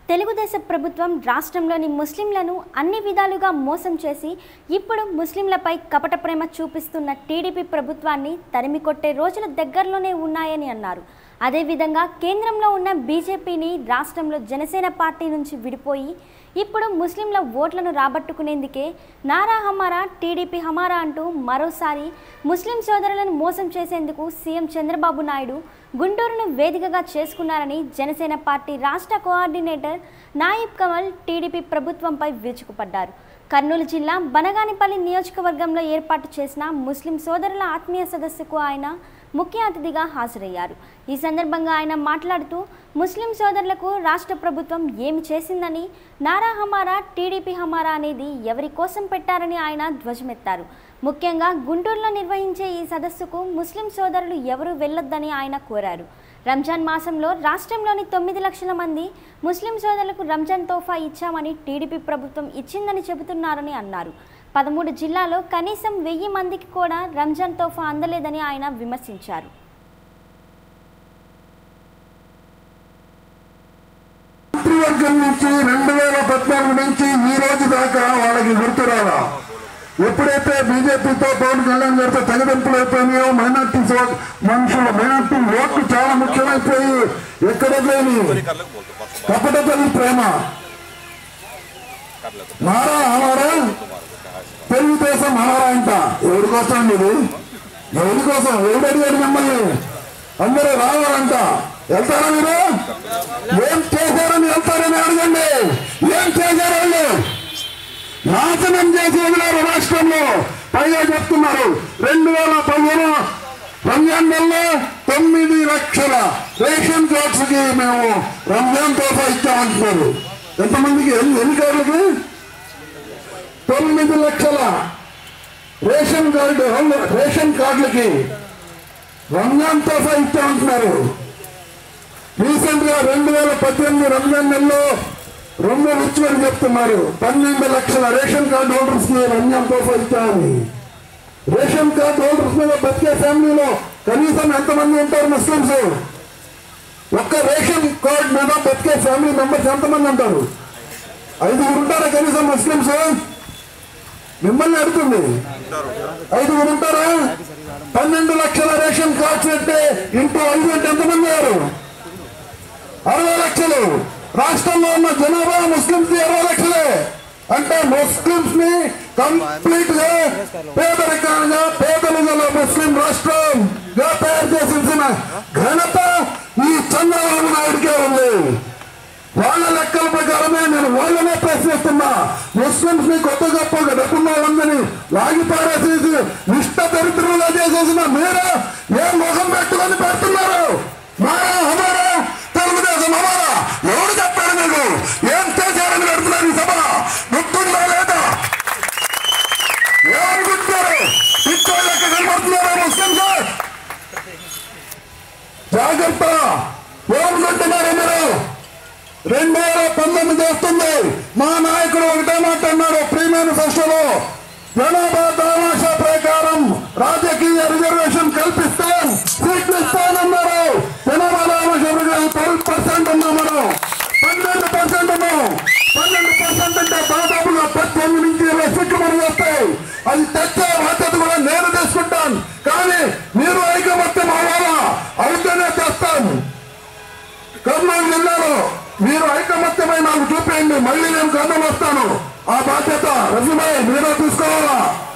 తెలుగుదేశం ప్రభుత్వం రాష్ట్రంలోని ముస్లింలను అన్ని విధాలుగా మోసం చేసి ఇప్పుడు ముస్లింలపై కపట ప్రేమ చూపిస్తున్న టీడీపీ ప్రభుత్వాన్ని తరిమి కొట్టే రోజులు దగ్గరలోనే ఉన్నాయని అన్నారు అదేవిధంగా కేంద్రంలో ఉన్న బీజేపీని రాష్ట్రంలో జనసేన పార్టీ నుంచి విడిపోయి ఇప్పుడు ముస్లింల ఓట్లను రాబట్టుకునేందుకే నారా హమారా టీడీపీ హమారా అంటూ మరోసారి ముస్లిం సోదరులను మోసం చేసేందుకు సీఎం చంద్రబాబు నాయుడు గుంటూరును వేదికగా చేసుకున్నారని జనసేన పార్టీ రాష్ట్ర కోఆర్డినేటర్ నాయిబ్ కమల్ టీడీపీ ప్రభుత్వంపై విరుచుకుపడ్డారు కర్నూలు జిల్లా బనగానిపల్లి నియోజకవర్గంలో ఏర్పాటు చేసిన ముస్లిం సోదరుల ఆత్మీయ సదస్సుకు ఆయన ముఖ్య అతిథిగా హాజరయ్యారు ఈ సందర్భంగా ఆయన మాట్లాడుతూ ముస్లిం సోదరులకు రాష్ట్ర ప్రభుత్వం ఏమి చేసిందని నారా హమారా టీడీపీ హమారా అనేది ఎవరి కోసం పెట్టారని ఆయన ధ్వజమెత్తారు ముఖ్యంగా గుంటూరులో నిర్వహించే ఈ సదస్సుకు ముస్లిం సోదరులు ఎవరూ వెళ్ళొద్దని ఆయన కోరారు రంజాన్ మాసంలో రాష్ట్రంలోని తొమ్మిది లక్షల మంది ముస్లిం సోదరులకు రంజాన్ తోఫా ఇచ్చామని టీడీపీ ప్రభుత్వం ఇచ్చిందని చెబుతున్నారని అన్నారు పదమూడు జిల్లాలో కనీసం వెయ్యి మందికి కూడా రంజాన్ తోఫా అందలేదని ఆయన విమర్శించారు మంత్రివర్గం నుంచి రెండు వేల పద్నాలుగు నుంచి ఈ రోజు దాకా వాళ్ళకి గుర్తురాలా ఎప్పుడైతే బీజేపీతో పవన్ కళ్యాణ్ గారితో తెగదెంపులు అయిపోయినాయో మైనార్టీ మనుషులు మైనార్టీ ఓట్లు చాలా ముఖ్యమైపోయి ఎక్కడ లేని కపటపల్లి ప్రేమ నారా అనారా తెలుగుదేశం అనారా అంట ఎవరి కోసం అండి ఇది ఎవరి కోసం ఎవడు అడిగాడు మిమ్మల్ని అందరూ రావాలంట వెళ్తారా మీరు ఏం చేశారని వెళ్తారని అడగండి ఏం చేశారు వాళ్ళు నాశనం చేసి వదిలారు రాష్ట్రంలో పైగా చెప్తున్నారు రెండు వేల పదిహేను రంజాన్ నెలలో తొమ్మిది లక్షల రేషన్ కార్డ్స్ కి మేము రంజాన్ తోఫా ఇచ్చామంటున్నారు ఎంతమందికి ఎన్ని ఎన్ని కార్డులకి తొమ్మిది లక్షల రేషన్ కార్డు రేషన్ కార్డులకి రంజాన్ తోఫా ఇచ్చామంటున్నారు రీసెంట్ గా రెండు వేల పద్దెనిమిది రంజాన్ నెలలో రెండు రుచులని చెప్తున్నారు పన్నెండు లక్షల రేషన్ కార్డు హోల్డర్స్ కి రంజాన్ తోఫా ఇచ్చామని రేషన్ కార్డు హోల్డర్స్ మీద బతికే ఫ్యామిలీలో కనీసం ఎంతమంది ఉంటారు ముస్లింస్ ఒక్క రేషన్ కార్డు మీద బతికే ఫ్యామిలీ మెంబర్స్ ఎంతమంది ఉంటారు ఐదుగురు ఉంటారా కనీసం ముస్లింస్ మిమ్మల్ని అడుగుతుంది ఐదుగురు ఉంటారా పన్నెండు లక్షల రేషన్ కార్డ్స్ అంటే ఇంటూ ఐదు అంటే ఎంతమంది అయ్యారు అరవై లక్షలు రాష్ట్రంలో ఉన్న జనాభా ముస్లింస్ అరవై లక్షలే అంటే ముస్లింస్ ని కంప్లీట్ గా పేదరికంగా పేదలు గల ముస్లిం రాష్ట్రంగా తయారు చేసిన ఘనత ఈ చంద్రబాబు నాయుడికే ఉంది వాళ్ళ లెక్కల ప్రకారమే నేను వాళ్ళనే ప్రశ్నిస్తున్నా ముస్లింస్ ని కొత్త గొప్ప డబ్బున్న వాళ్ళందరినీ లాగి పారేసేసి నిష్ట దరిద్రంగా చేసేసిన మీరు ఏ ముఖం పెట్టుకొని పెడుతున్నారు మారా హమారా తెలుగుదేశం హమారా ఎవరు చెప్పారు మీకు ఏం చేశారని పెడుతున్నారు ఈ సభ గుర్తుందా లేదా ఏమనుకుంటున్నారు పిచ్చోళ్ళు లెక్క కనబడుతున్నారా ముస్లింస్ జాగ్రత్త ఏమనుకుంటున్నారు మీరు రెండు వేల పంతొమ్మిది వస్తుంది మా నాయకుడు ఒకటే మాట అన్నాడు ప్రీ మేనిఫెస్టోలో జనాభా దామాషా ప్రకారం రాజకీయ రిజర్వేషన్ కల్పిస్తాం సీట్లు ఇస్తానన్నారు జనాభా దామాషా ప్రకారం ట్వెల్వ్ పర్సెంట్ ఉన్నాం మనం పన్నెండు పర్సెంట్ ఉన్నాం పన్నెండు పర్సెంట్ అంటే దాదాపుగా పద్దెనిమిది నుంచి ఇరవై సీట్లు మనకు వస్తాయి అది తెచ్చే బాధ్యత కూడా నేను తీసుకుంటాను కానీ మీరు ఐకమత్యం అవ్వాలా అయితేనే తెస్తాను కర్నూలు జిల్లాలో మీరు ఐకమత్యమై నాకు చూపేయండి మళ్ళీ నేను కర్నూలు వస్తాను ఆ బాధ్యత రజుమై మీరే తీసుకోవాలా